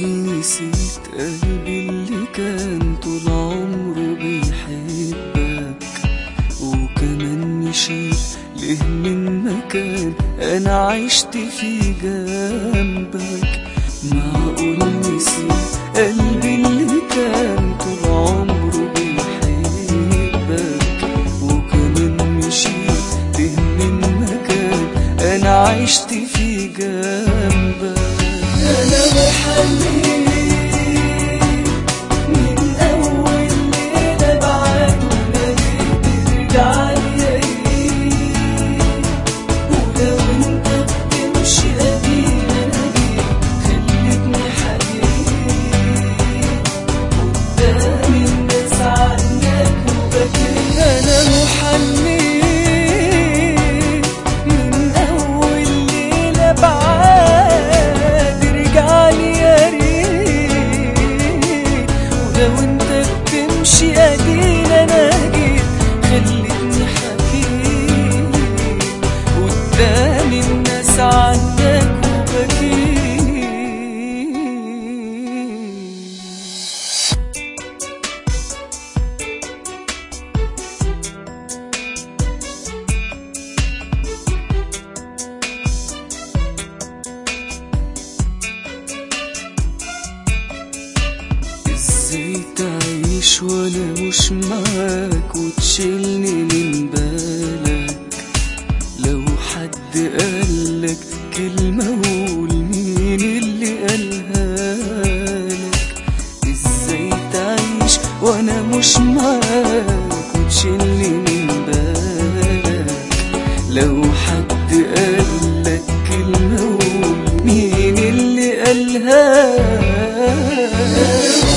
نسيت قلبي اللي كان طول عمره بيحبك وكمان مشيت ليه من مكان انا عشت فيه جنبك معقول نسيت قلبي اللي كان طول عمره بيحبك وكمان مشيت ليه من مكان انا عشت فيه جنبك انا بحنين من اول ليله بعد وناديت ترجع لي ولو انت بتمشي ادينا انا خلتني حنين قدام الناس عنك وبكيت انا محنين من اول ليله بعد رجع لي يا ريت ولو انت بتمشي ادينا انا جيت خلتني حكيت قدام الناس عنك وبكيت ازاي تعيش وانا مش معاك وتشيلني من بالك لو حد قالك كلمة قول مين اللي قالها لك ازاي تعيش وانا مش معاك وتشيلني من بالك لو حد قالك كلمة قول مين اللي قالها لك